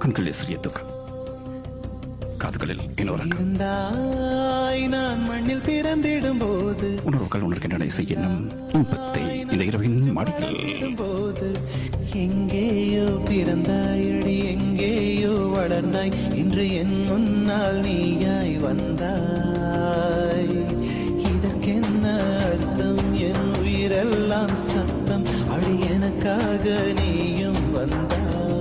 கண்களில் சிறிய தூக்கம் காதுகளில் இன்னொரு இருந்தாய் நான் மண்ணில் பிறந்திடும் போது உணர்வுகள் உணர்கின்றன இசை என்னும் இன்பத்தை இந்த இரவின் மடியில் போது எங்கேயோ பிறந்தாயடி எங்கேயோ வளர்ந்தாய் இன்று என் முன்னால் நீயாய் வந்தாய் இதற்கென்ன அர்த்தம் என் உயிரெல்லாம் சத்தம் அடி எனக்காக நீயும் வந்தாய்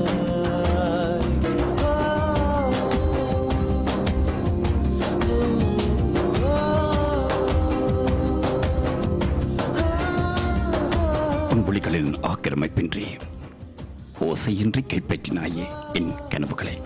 உன் விழிகளின் ஆக்கிரமிப்பின்றி ஓசையின்றி கைப்பற்றினாயே என் கனவுகளை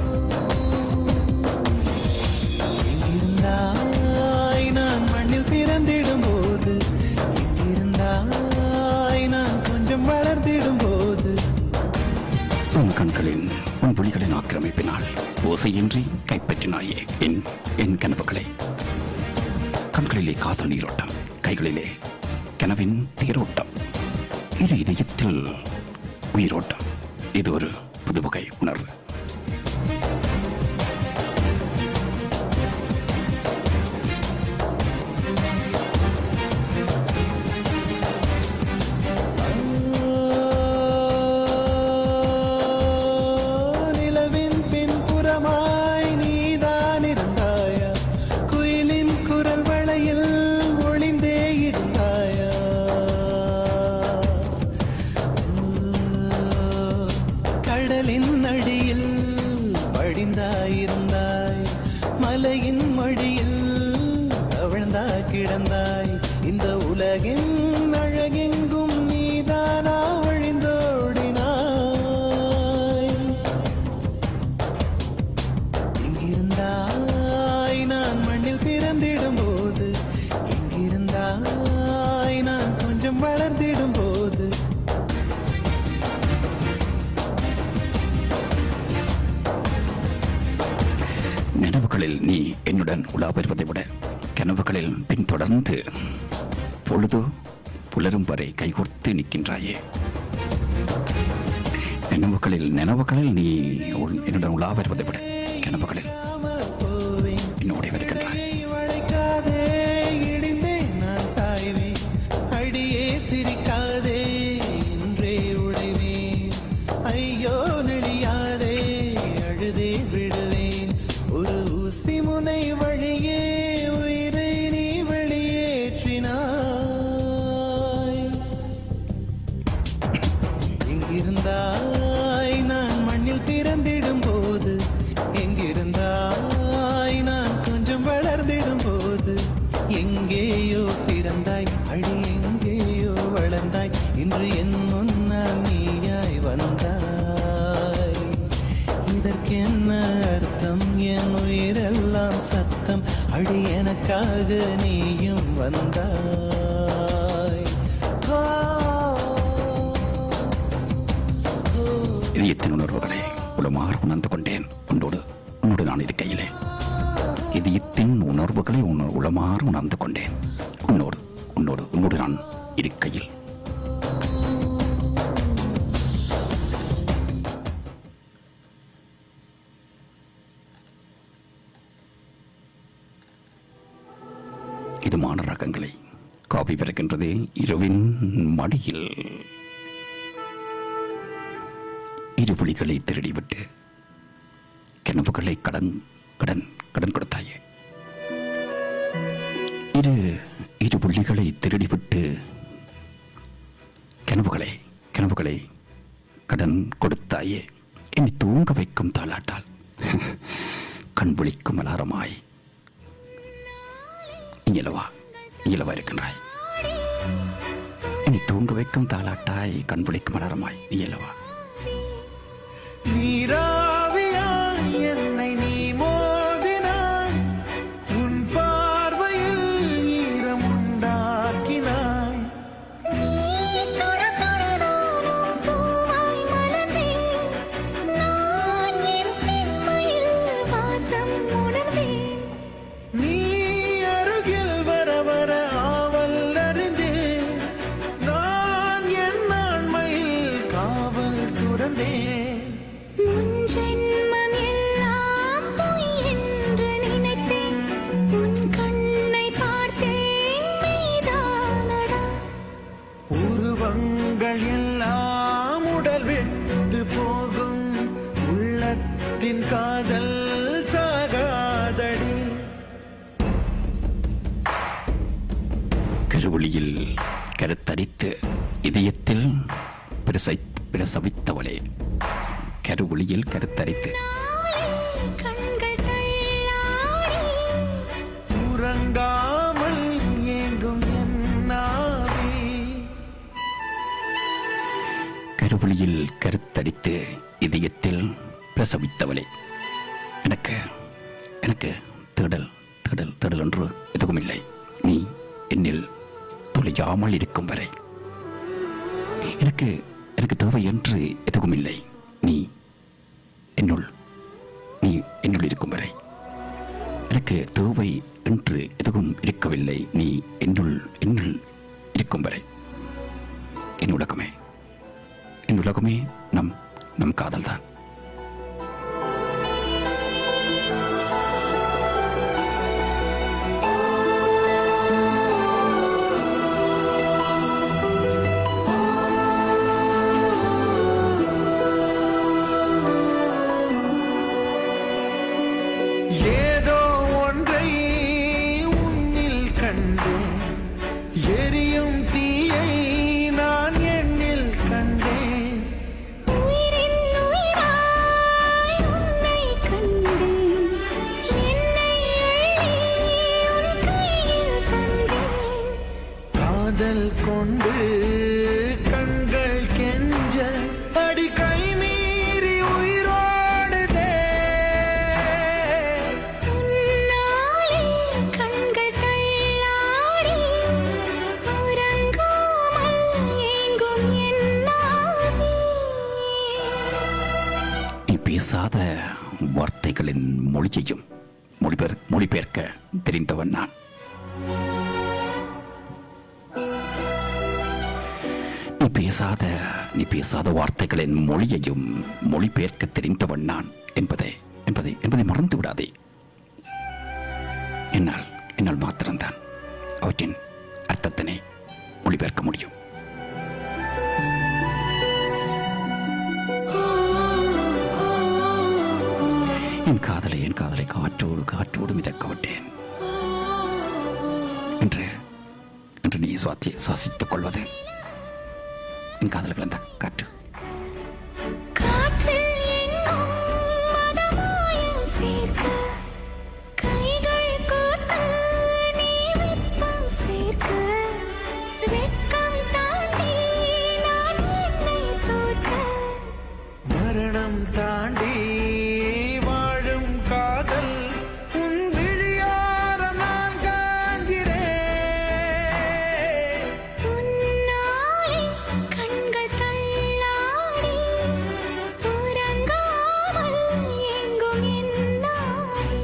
எங்கிருந்தாய் நான் மண்ணில் பிறந்திடும் போது எங்கிருந்தாய் நான் கொஞ்சம் வளர்ந்திடும் போது உன் கண்களின் உன் விழிகளின் ஆக்கிரமிப்பினால் ஓசையின்றி கைப்பற்றினாயே என் என் கனவுகளை கண்களிலே காதல் நீரோட்டம் கைகளிலே கனவின் தேரோட்டம் இரு இதயத்தில் உயிரோட்டம் இது ஒரு புதுவகை உணர்வு நிலவின் பின்புறமாய் நீதான் இருந்தாயா குயிலின் குரல் வளையில் ஒளிந்தே இருந்தாயா கடலின் அடியில் படிந்தாயிருந்தாய் மலையின் மடியில் தவழ்ந்தா கிடந்தாய் இந்த உலகின் அழகெங்கும் நீதானா வழிந்தோடினாய் எங்கிருந்தாய் நான் மண்ணில் பிறந்திடும் போது எங்கிருந்தாய் நான் கொஞ்சம் வளர்ந்திடும் போது நினைவுகளில் நீ என்னுடன் உலா வருவதை விட கனவுகளில் பின்தொடர்ந்து பொழுது புலரும் வரை கைகோர்த்து நிற்கின்றாயே நினைவுகளில் நினைவுகளில் நீ உன்- என்னுடன் உலா வருவதை விட கனவுகளில் காமல் போவேன் என்னோட வருகின்றாய் வளைக்காதே இடிந்தேன் நான் சாய்வேன் அடியே சிரிக்காதே என்றே உடைவேன் ஐயோ நெளியாதே அழுதே விடுவேன் ஒரு ஊசி முனை வழியே உயிரை நீ வெளியேற்றினாய் எங்கிருந்தாய் நான் மண்ணில் பிறந்திடும் போது எங்கிருந்தாய் நான் கொஞ்சம் வளர்ந்திடும் போது எங்கேயோ பிறந்தாய் அடி எங்கேயோ வளர்ந்தாய் இன்று என் முன்னால் நீயாய் வந்தாய் இதற்கென்ன அர்த்தம் என் உயிரெல்லாம் சத்தம் அடி எனக்காக நீயும் வந்தாய் ஆ இதயத்தின் உணர்வுகளை உளமாற உணர்ந்து கொண்டேன் உன்னோடு உன்னோடு நான் இருக்கையிலே இதயத்தின் உணர்வுகளை உண- உளமாற உணர்ந்து கொண்டேன் உன்னோடு உன்னோடு உன்னோடு நான் இருக்கையில் இது மான ரகங்களை காப்பி பிறக்கின்றது இரவின் மடியில் இரு புலிகளை திருடிவிட்டு கனவுகளை கடன் கடன் கடன் கொடுத்தாயே இரு இரு புள்ளிகளை திருடிவிட்டு கனவுகளை கனவுகளை கடன் கொடுத்தாயே என்னை தூங்க வைக்கும் தாளாட்டால் கண் விழிக்கும் அலாரமாய் இயலவா இயலவா இருக்கின்றாய் என்னை தூங்க வைக்கும் தாளாட்டாய் கண் விழிக்கும் அலாரமாய் இயலவா நீராவியாய் என்னை நீ மோதினாய் உன் பார்வையில் ஈரம் உண்டாக்கினாய் தொட தொட நானும் பூவாய் மலர்ந்தேன் நான் என் பெண்மையில் வாசம் உணர்ந்தேன் நீ அருகில் வர வர ஆவல் அறிந்தேன் நான் என் ஆண்மையில் காவல் துறந்தேன் முன் ஜென்ம உருவங்கள் எல்லாம் உடல் விட்டு போகும் உள்ளத்தின் காதல் சாகாதடி கருவொளியில் கருத்தரித்து இதயத்தில் பிரசை பிரசவித்தவளே கருவொளியில் கருத்தரித்து கண்கள் தள்ளாடி உறங்காமல் ஏங்கும் என்னாவே கருவொளியில் கருத்தரித்து இதயத்தில் பிரசவித்தவளே எனக்கு எனக்கு தேடல் தேடல் தேடல் என்று எதுவும் இல்லை நீ என்னில் தொலையாமல் இருக்கும் வரை எனக்கு எனக்கு தேவை என்று எதுவும் இல்லை நீ என்னுள் நீ என்னுள் இருக்கும் வரை எனக்கு தேவை என்று எதுவும் இருக்கவில்லை நீ என்னுள் என்னுள் இருக்கும் வரை என் உலகமே என் உலகமே நம் நம் காதல்தான் ஏதோ ஒன்றை உன்னில் கண்டேன் எரியும் தீயை நான் எண்ணில் கண்டேன் உயிரின் உயிராய் உன்னை கண்டேன் என்னை அள்ளி உன் கையில் தந்தேன் காதல் கொண்டு கண்கள் கெஞ்ச அடி கை மீறி உயிரோடுதே உன்னாலே கண்கள் தள்ளாடி உறங்காமல் ஏங்கும் என் நாவே நீ பேசாத வார்த்தைகளின் மொழியையும் மொழிபெயர் மொழிபெயர்க்க தெரிந்தவன் நான் நீ பேசாத நீ பேசாத வார்த்தைகளின் மொழியையும் மொழிபெயர்க்க தெரிந்தவன் நான் என்பதை என்பதை என்பதை மறந்து விடாதே என்னால் என்னால் மாத்திரம்தான் அவற்றின் அர்த்தத்தினை மொழிபெயர்க்க முடியும் என் காதலை என் காதலை காற்றோடு காற்றோடு மிதக்க விட்டேன் என்று என்று நீ சுவாத்தி சுவாசித்துக் கொள்வது என் காதல் கலந்த காற்று காற்றில் எங்கும் மதமாயம் சேர்க்க கைகள் கோர்த்து நீ வெப்பம் சேர்க்க வெட்கம் தாண்டி நான் என்னை தோற்க மரணம் தாண்டி வாழும் காதல் உன் விழியாரம் நான் காண்கிறேன் உன்னாலே கண்கள் தள்ளாடி உறங்காமல் ஏங்கும் என் நாவே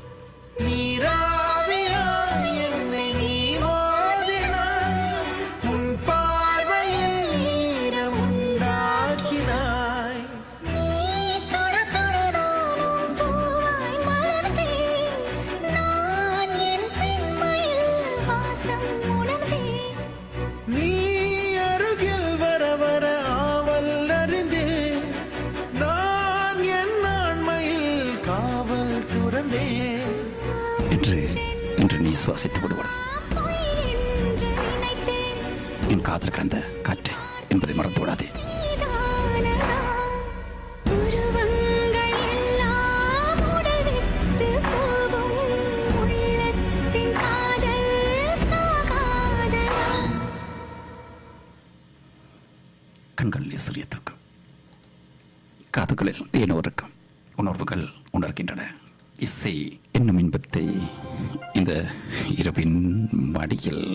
நீராவியாய் என்னை நீ மோதினாய் உன் பார்வையில் ஈரம் உண்டாக்கினாய் நீ தொட தொட நானும் பூவாய் மலர்ந்தேன் நான் என் பெண்மையில் வாசம் உணர்ந்தேன் நீ அருகில் வர வர ஆவல் அறிந்தேன் நான் என் ஆண்மையில் காவல் துறந்தேன் என்று என்று நீ சுவாசித்து விடுவது பொய் என்று நினைத்தேன் என் காதல் கலந்த காற்று என்பதை மறந்து விடாதே நீதானதா உருவங்கள் எல்லாம் உடல் விட்டு போகும் உள்ளத்தின் காதல் சாகாததா கண்களில் சிறிய தூக்கம் காதுகளில் ஏனோ இருக்கும் உணர்வுகள் உணர்கின்றன இசை என்னும் இன்பத்தை இந்த இரவின் மடியில்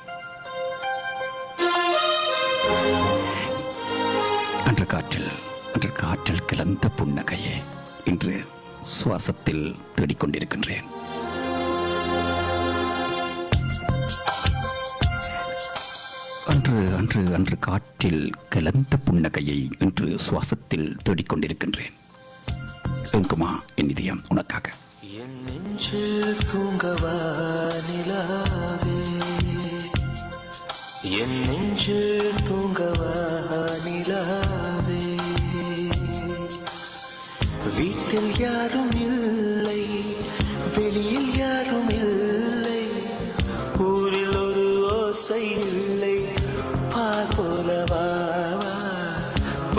அன்று காற்றில் அன்று காற்றில் கிளந்த புன்னகையே இன்று சுவாசத்தில் தேடிக்கொண்டிருக்கின்றேன் அன்று அன்று அன்று காற்றில் கலந்த புன்னகையை இன்று சுவாசத்தில் தேடிக்கொண்டிருக்கின்றேன் எங்குமா என் இதயம் உனக்காக என் நெஞ்சில் தூங்கவா நிலாவே என் நெஞ்சில் தூங்கவா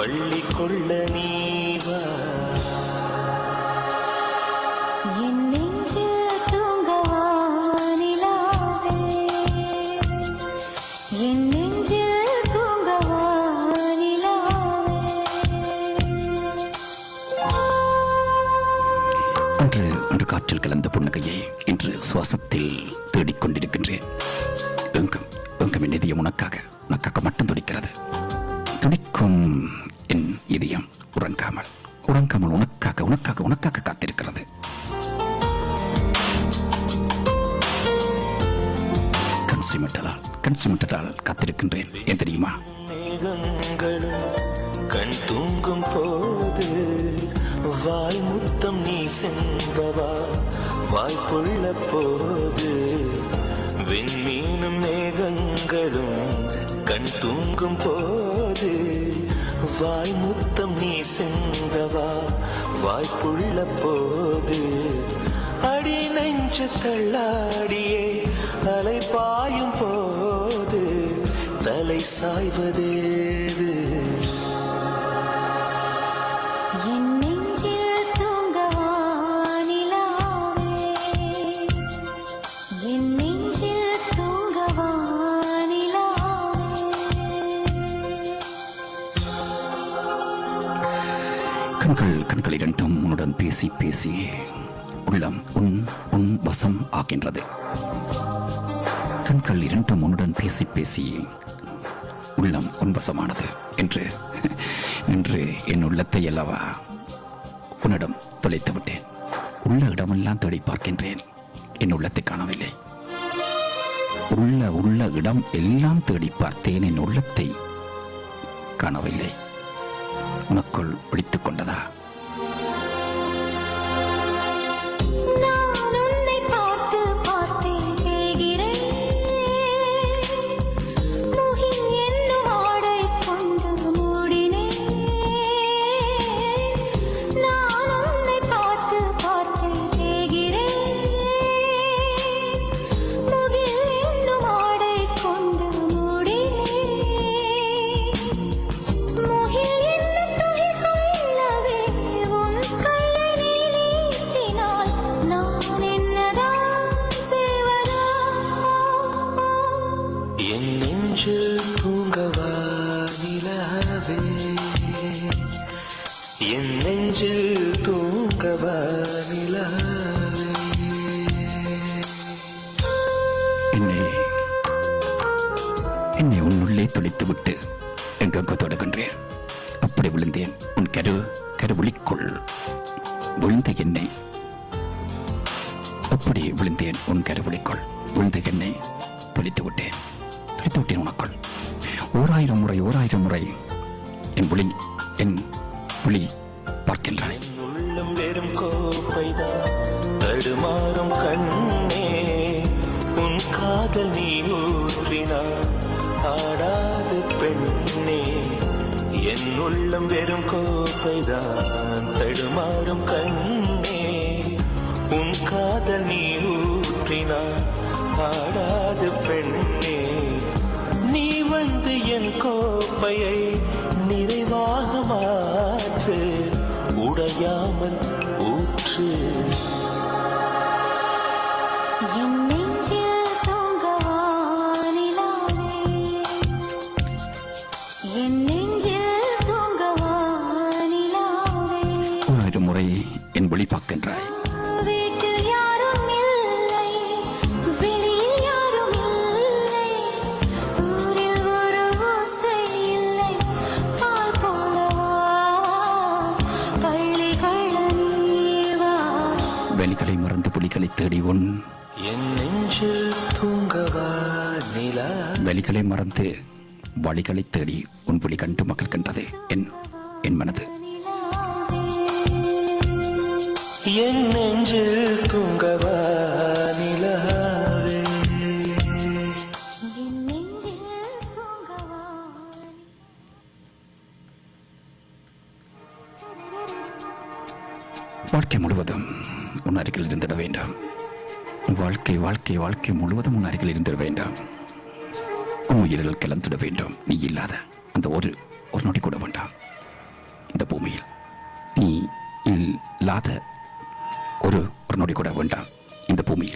வள்ளி கொள்ள நீவா என் நெஞ்சில் தூங்கவா நிலாவே என் நெஞ்சில் தூங்கவா நிலாவே அன்று அன்று காற்றில் கலந்த புன்னகையை இன்று சுவாசத்தில் தேடிக்கொண்டிருக்கின்றேன் எங்கும் எங்கும் என் இதயம் உனக்காக உனக்காக மட்டும் துடிக்கிறது துடிக்கும் என் இதயம் உறங்காமல் உறங்காமல் உனக்காக உனக்காக உனக்காக காத்திருக்கிறது கண் சிமிட்டலால் கண் சிமிட்டலால் காத்திருக்கின்றேன் ஏன் தெரியுமா மேகங்களும் கண் தூங்கும் போது வாய் முத்தம் நீ சென்பவா வாய்ப்புள்ள போது விண்மீனும் மேகங்களும் கண் தூங்கும் போது வாய் முத்தம் நீ சென்றவா வாய்ப்புள்ள போது அடி நெஞ்சு தள்ளாடியே அலை பாயும் போது தலை சாய்வதேது என் நெஞ்சில் தூங்கவா நிலாவே என் நெஞ்சில் தூங்கவா நிலாவே கண்கள் கண்கள் இரண்டும் உன்னுடன் பேசி பேசி உள்ளம் உன் உன் வசம் ஆகின்றது கண்கள் இரண்டும் உன்னுடன் பேசி பேசி உள்ளம் உன் வசமானது என்று என்று என் உள்ளத்தை அல்லவா உன்னிடம் தொலைத்து விட்டேன் உள்ள இடமெல்லாம் தேடி பார்க்கின்றேன் என் உள்ளத்தை காணவில்லை உள்ள உள்ள இடம் எல்லாம் தேடி பார்த்தேன் என் உள்ளத்தை காணவில்லை உனக்குள் ஒழித்துக் கொண்டதா நான் உன்னை பார்த்து பார்த்தே செய்கிறேன் முகில் என்னும் ஆடை கொண்டு மூடினேன் நான் உன்னை பார்த்து பார்த்தே செய்கிறேன் முகில் என்னும் ஆடை கொண்டு மூடினேன் முகில் என்ன துகில் கொள்ளவே உன் கையை நீ நீட்டினால் நான் என்னதான் செய்வதோ என் நெஞ்சில் தூங்கவா நிலாவே என் நெஞ்சில் தூங்கவா நிலாவே என்னை என்னை உன் உள்ளே துளித்து விட்டு எங்கெங்கோ தொடர்கின்றேன் அப்படி விழுந்தேன் உன் கரு கருவொளிக்குள் விழுந்த என்னை அப்படி விழுந்தேன் உன் கருவொளிக்குள் விழுந்த என்னை தொலைத்து விட்டேன் தொலைத்து விட்டேன் உனக்குள் ஓராயிரம் முறை ஓராயிரம் முறை என் விழி என் விழி பார்க்கின்றாய் என் உள்ளம் வெறும் கோப்பைதான் தடுமாறும் கண்ணே உன் காதல் நீ ஊற்றினார் ஆடாது பெண்ணே என் உள்ளம் வெறும் கோப்பைதான் தடுமாறும் கண்ணே உன் காதல் நீ ஊற்றினார் ஆடாது பெண்ணே நீ வந்து என் கோப்பையை நிறைவாக மாற்று உடையாமல் ஊற்று என் நெஞ்சில் தூங்கவா நிலாவே என் நெஞ்சில் தூங்கவா நிலாவே ஓராயிரம் முறை என் விழி பார்க்கின்றாய் வீட்டில் யாரும் இல்லை வெளியில் யாரும் இல்லை ஊரில் ஒரு ஓசை இல்லை பால் போலவா பள்ளி கொள்ள நீவா வேலிகளை மறந்து புலிகளை தேடி உன் என் நெஞ்சில் தூங்கவா நிலா வேலிகளை மறந்து வழிகளை தேடி உன் புலி கண்டு மகிழ்கின்றது என் என் மனது என் நெஞ்சில் தூங்கவா நிலாவே என் நெஞ்சில் தூங்கவா வாழ்க்கை முழுவதும் உன் அருகில் இருந்திட வேண்டாம் வாழ்க்கை வாழ்க்கை வாழ்க்கை முழுவதும் உன் அருகில் இருந்திட வேண்டாம் உன் உயிரில் கலந்துட வேண்டும் நீ இல்லாத அந்த ஒரு ஒரு நொடி கூட வேண்டாம் இந்த பூமியில் நீ இல்லாத ஒரு ஒரு நொடி கூட வேண்டாம் இந்த பூமியில்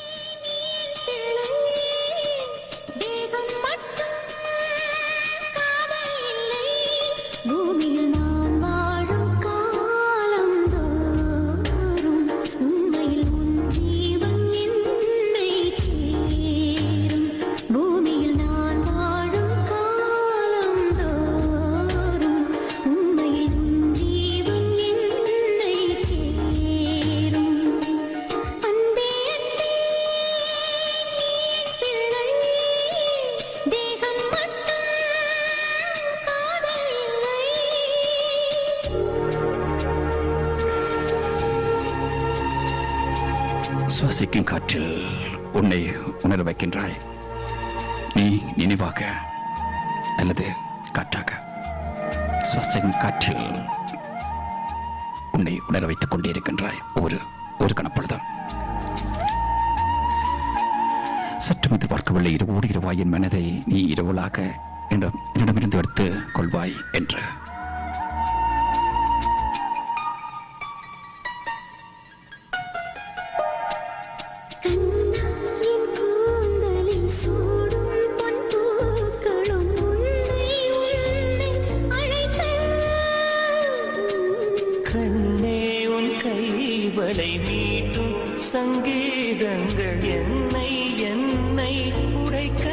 தேகம் மட்டும் காதல் இல்லை பூமியில் நான் வாழும் காலம் தோறும் உண்மையில் உன் ஜீவன் என்னை சேரும் பூமியில் நான் வாழும் காலம் தோறும் உண்மையில் உன் ஜீவன் என்னை சேரும் அன்பே அன்பே பிள்ளை தேகம் மட்டும் காதல் இல்லை சுவாசிக்கும் காற்றில் உன்னை உணர வைக்கின்றாய் நீ நினைவாக அல்லது காற்றாக சுவாசிக்கும் காற்றில் உன்னை உணர வைத்துக் கொண்டே இருக்கின்றாய் ஒரு ஒரு கணப்பொழுதும் சற்றும் எதிர்பார்க்கவில்லை இரவோடு இரவாய் என் மனதை நீ இரவலாக என்னிடம் என்னிடமிருந்து எடுத்து கொள்வாய் என்று கண்ணா என் கூந்தலில் சூடும் பொன் பூக்களும் உன்னை உன்னை அழைக்க கண்ணே உன் கைவளை மீட்டும் சங்கீதங்கள் என்னை என்னை உடைக்க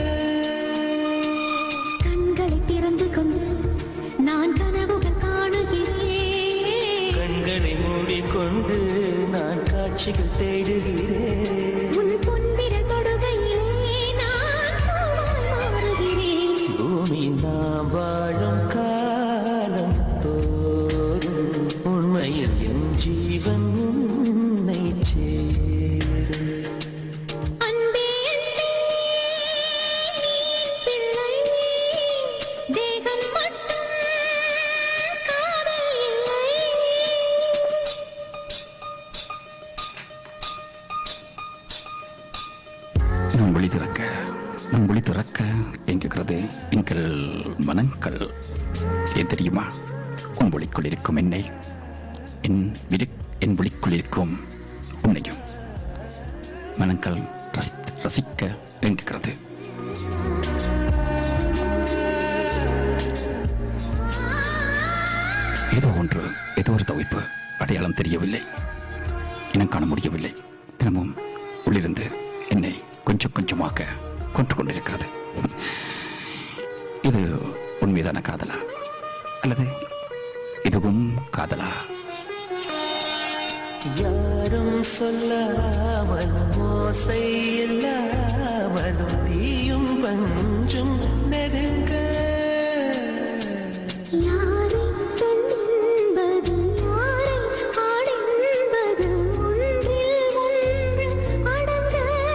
கண்களை திறந்து கொண்டு நான் கனவுகள் காணுகிறேன் கண்களை மூடிக்கொண்டு நான் காட்சிகள் தேடுகிறேன் உன் பொன்விரல் தொடுகையிலே நான் பூவாய் மாறுகிறேன் பூமி நாம் வாழும் காலம் தோறும் உண்மையில் என் ஜீவன் உன்னை சேரும் அன்பே அன்பே நீ பிள்ளை தேகம் மட்டும் காதல் இல்லை நான் விழி திறக்க நான் விழி திறக்க என்கிறது எங்கள் மனங்கள் ஏன் தெரியுமா உன் விழிக்குள் இருக்கும் என்னை என் விழி என் விழிக்குள் இருக்கும் உன்னையும் மனங்கள் ரசித்து ரசிக்க எங்குகிறது ஏதோ ஒன்று ஏதோ ஒரு தவிப்பு அடையாளம் தெரியவில்லை இனம் காண முடியவில்லை தினமும் உள்ளிருந்து என்னை கொஞ்சம் கொஞ்சமாக கொன்று கொண்டிருக்கிறது இது உண்மைதான காதலா அல்லது இதுவும் காதலா யாரும் சொல்லாமலும் ஓசை இல்லாமலும் தீயும் பஞ்சும் நெருங்க யாரை பெண் என்பது யாரை ஆண் என்பது ஒன்றில் ஒன்று அடங்க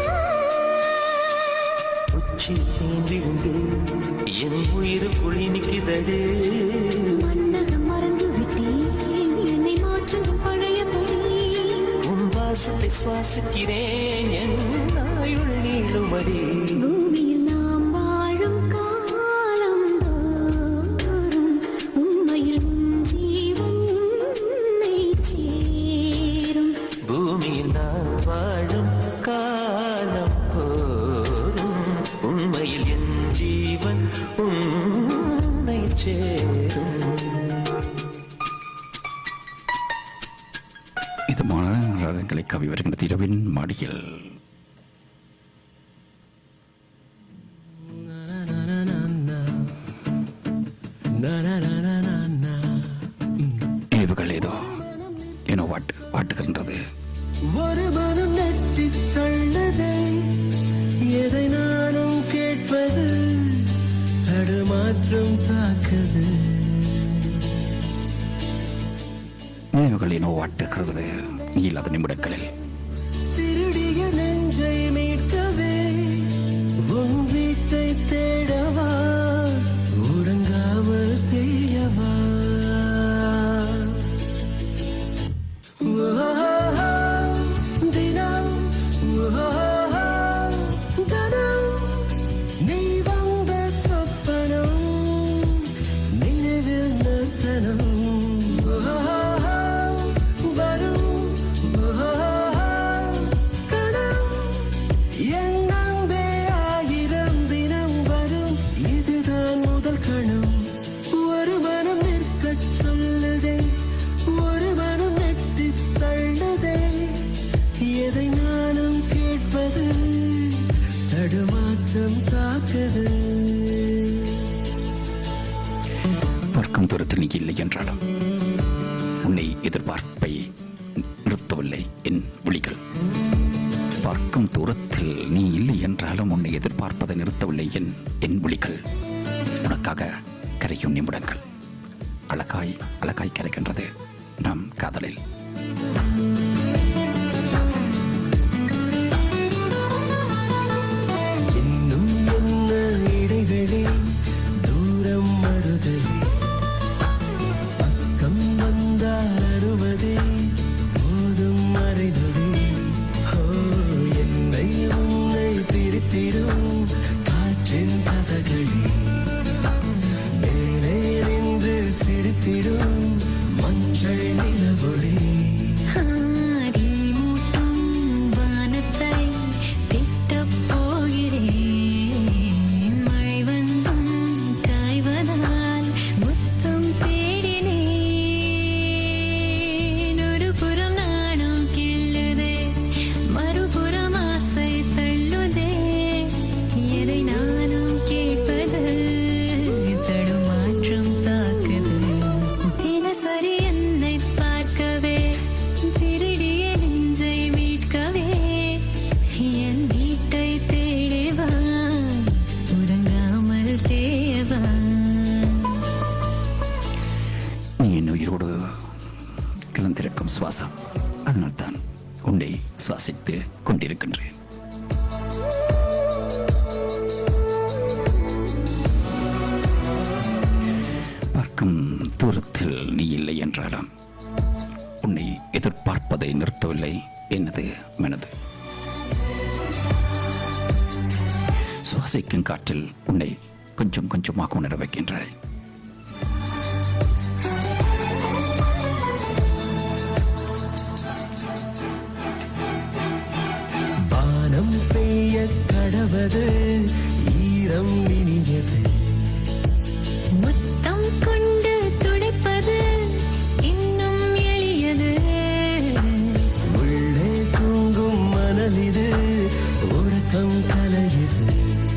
உச்சி தேன் விழுந்து என் உயிர் குழி நிற்குதடு மன்னகம் மறந்து விட்டேன் என்னை மாற்றும் பழையபடி உன் வாசத்தை சுவாசிக்கிறேன் என் ஆயுள் நீளுமடி பூமியில் நாம் வாழும் காலம் தோறும் உண்மையில் உன் ஜீவன் என்னை சேரும் பூமியில் நான் வாழும் காலம் போரும் உண்மையில் என் ஜீவன் உன்னை சேரும் இதமான ராகங்களை கவி வருகின்றது இரவின் மாடியில் நினைவுகள் ஏதோ ஏனோ வாட்டு வாட்டுகின்றது ஒரு மனம் நெட்டி தள்ளதை எதை நானும் கேட்பது தடுமாற்றம் தாக்குது நினைவுகள் ஏனோ வாட்டுகிறது நீ இல்லாத நிமிடங்களில் திருடிய நெஞ்சை மீட்கவே உன் வீட்டை தேடவா உறங்காமல் தேயவா ஓ, தினம் ஓ, தனம் நீ வந்த சொப்பனம் நினைவில் நிறுத்தனம் பார்க்கும் தூரத்தில் நீ இல்லை என்றாலும் உன்னை எதிர்பார்ப்பை நிறுத்தவில்லை என் விழிகள் பார்க்கும் தூரத்தில் நீ இல்லை என்றாலும் உன்னை எதிர்பார்ப்பதை நிறுத்தவில்லை என் என் விழிகள் உனக்காக கரையும் நிமிடங்கள் அழகாய் அழகாய் கரைக்கின்றது நம் காதலில் இன்னும் என்ன இடைவெளி தூரம் மறுதலி பக்கம் வந்தால் அறுவதே போதும் மறைநொடி ஓ என்னை உன்னை பிரித்திடும் காற்றின் கதகளி மேலே நின்று சிரித்திடும் மஞ்சள் நிலவொளி ஆதி மூட்டும் வானத்தை திட்டப் போகிறேன் மழை வந்தும் காய்வதால் முத்தம் தேடினேன் ஒரு புறம் நாணம் கிள்ளுதே மறுபுறம் ஆசை தள்ளுதே எதை நானும் கேட்பது தடுமாற்றம் தாக்குது தினசரி என்னை பார்க்கவே திருடிய நெஞ்சை மீட்கவே என் வீட்டை தேடிவா உறங்காமல் தேவா நீ என் உயிரோடு கலந்திருக்கும் சுவாசம் அதனால்தான் உன்னை சுவாசித்து கொண்டிருக்கின்றேன் பார்க்கும் தூரத்தில் நீ இல்லை என்றாலும் உன்னை எதிர்பார்ப்பதை நிறுத்தவில்லை எனது மனது சுவாசிக்கும் காற்றில் உன்னை கொஞ்சம் கொஞ்சமாக உணர வைக்கின்றாய் வானம் பெய்ய கடவது ஈரம் இனியது முத்தம் கொண்டு துடைப்பது இன்னும் எளியது உள்ளே தூங்கும் மணலிது உறக்கம் கலையுது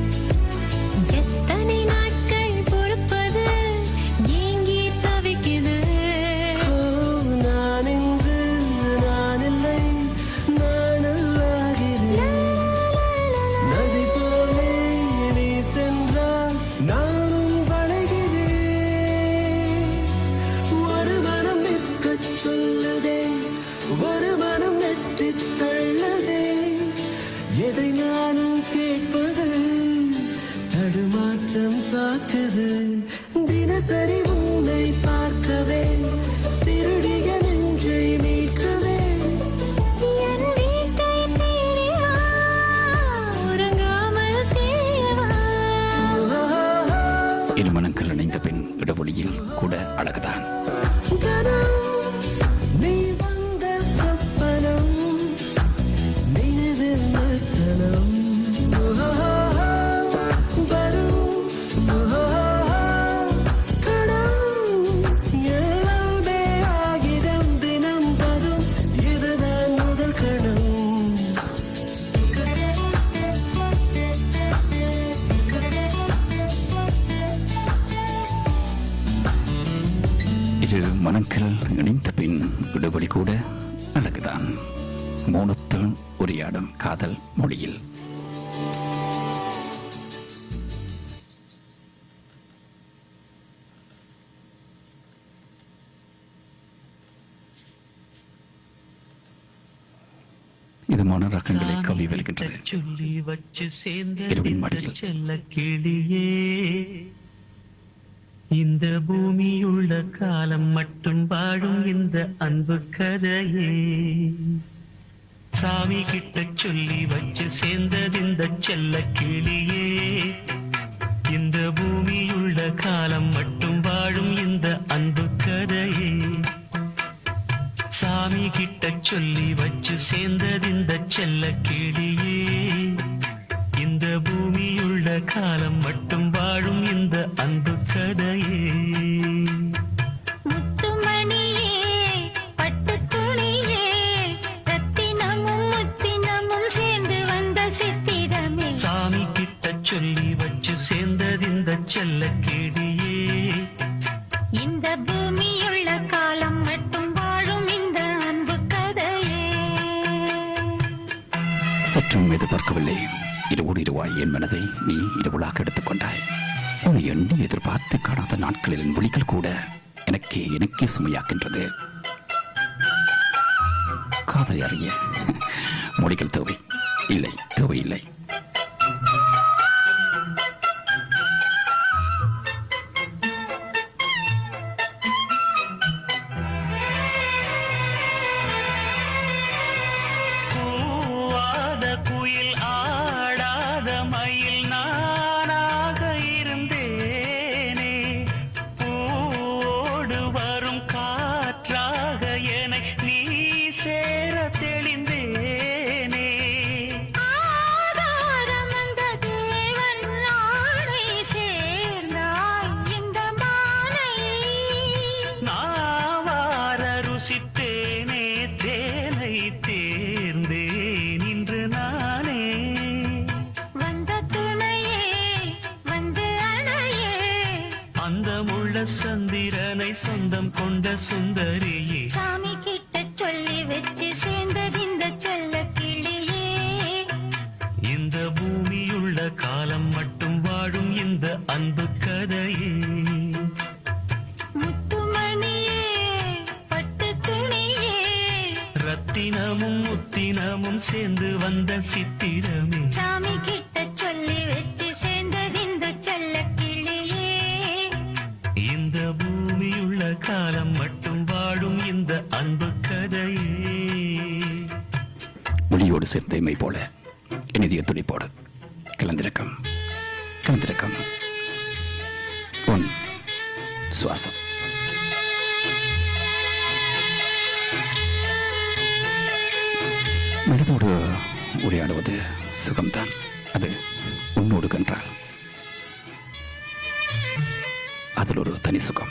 எத்தனை நாட்கள் பொறுப்பது ஏங்கி தவிக்குது ஓ, நான் இன்று நான் இல்லை நானல்லாகிறேன் நதி போலே நீ சென்றால் நானும் வளைகிறேன் ஒரு மனம் நிற்கச் சொல்லுதே ஒரு மனம் நெற்றித் தள்ளுதே எதை நானும் கேட்பது தடுமாற்றம் தாக்குது தினசரி உன்னை பார்க்கவே திருடிய நெஞ்சை மீட்கவே என் வீட்டை தேடி வா உறங்காமல் தேவா இரு மனங்கள் இணைந்த பின் இடைவெளியில் கூட அழகுதான் கனம் நீ வந்த சொப்பனம் நினைவில் நிறுத்தனம் வரும் கணம் எல்லாமே ஆகிடம் தினம் வரும் இதுதான் முதல் கணம் இரு மனங்கள் இணைந்த பின் இடைவெளி கூட அழகுதான் மௌனத்தில் உரையாடும் காதல் மொழியில் இது மன ரகங்களை கவி வருகின்றது சொல்லி வச்சு சேர்ந்த இரவின் மடியில். செல்ல கிளியே இந்த பூமியுள்ள காலம் மட்டும் வாழும் இந்த அன்பு கதையே சாமி கிட்ட சொல்லி வச்சு சேர்ந்தது இந்த செல்ல கிளியே இந்த பூமியுள்ள காலம் மட்டும் வாழும் இந்த அன்பு கதையே சாமி கிட்ட சொல்லி வச்சு சேர்ந்தது இந்த செல்ல கிளியே இந்த பூமியுள்ள காலம் மட்டும் வாழும் இந்த அன்பு கதையே முத்துமணியே பட்டுத் துணியே ரத்தினமும் முத்தினமும் சேர்ந்து வந்த சித்திரமே சாமி கிட்ட சொல்லி வச்சு சேர்ந்தது இந்த செல்ல கிளியே சற்றும் எதிர்பார்க்கவில்லை இரவோடு இரவாய் என் மனதை நீ இரவுளாக எடுத்துக்கொண்டாய் உன்னை எண்ணி எதிர்பார்த்து காணாத நாட்களில் என் விழிகள் கூட எனக்கே எனக்கே சுமையாக்கின்றது காதலை அறிய மொழிகள் தேவை இல்லை தேவையில்லை கூவாத குயில் ஆடாத மயில் நானாக இருந்தேனே பூவோடு வரும் காற்றாக என நீ சேர தெளிந்தேனே ஆதாரம் அந்த தேவன் நாளை சேர்ந்தாய் இந்த மாலை நாவார ருசித்தேனே தேனை தேர்ந்தேன் இன்று நானே வந்த துணையே வந்து அணையே அந்த முள்ள சந்திரனை சொந்தம் கொண்ட சுந்தரியே சாமி கிட்ட சொல்லி வச்சு சேர்ந்தது இந்த செல்ல கிளியே இந்த பூமியுள்ள காலம் மட்டும் வாழும் இந்த அன்பு கதையே முத்துமணியே பட்டு துணியே ரத்தினமும் முத்தினமும் சேர்ந்து வந்த சித்திரமே சாமி கிட்ட சொல்லி வச்சு சேர்ந்தது இந்த செல்ல கிளியே இந்த பூமியுள்ள காலம் மட்டும் வாழும் இந்த அன்பு கதையே மொழியோடு சேர்ந்த இமை போல என் இதய துடிப்போடு கலந்திருக்கம் கலந்திருக்கம் உன் சுவாசம் மனதோடு உரையாடுவது சுகம்தான் அது உன்னோடு கன்றால் அதில் ஒரு தனி சுகம்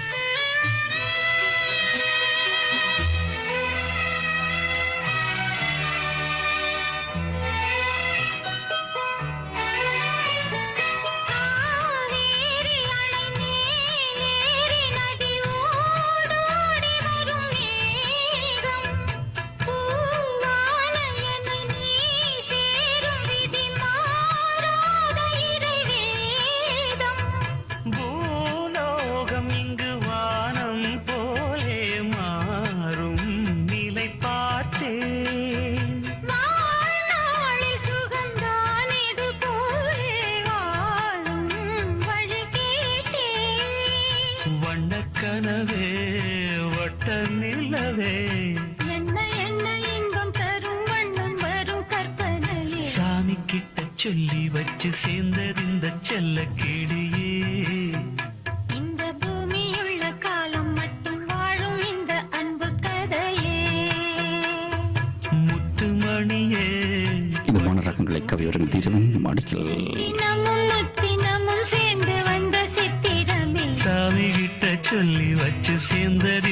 காவேரி அணை மேலேறி நதி ஓடோடி வரும் மேகம் பூவான என்னை நீ சேரும் விதி மாறாத இறைவேதம் பூலோகம் இங்கு வானம் போலே மாறும் நிலை பார்த்தேன் வாழ்நாளில் சுகம்தான் இது போலே வாழும் வழி கேட்டேன் வண்ணக்கனவே வட்ட நிலவே என்ன என்ன இன்பம் தரும் வண்ணம் வரும் கற்பனையே சாமி கிட்ட சொல்லி வச்சு சேர்ந்தது இந்த செல்ல கிளியே இந்த பூமியுள்ள காலம் மட்டும் வாழும் இந்த அன்பு கதையே முத்துமணியே இந்த மனரகங்களை கவியவர்கள் தீரவன் மாடிக்கல் தினமும் முத்தினமும் சேர்ந்து வந்த சித்திரமே சாமி கிட்ட சொல்லி வச்சு சேர்ந்தது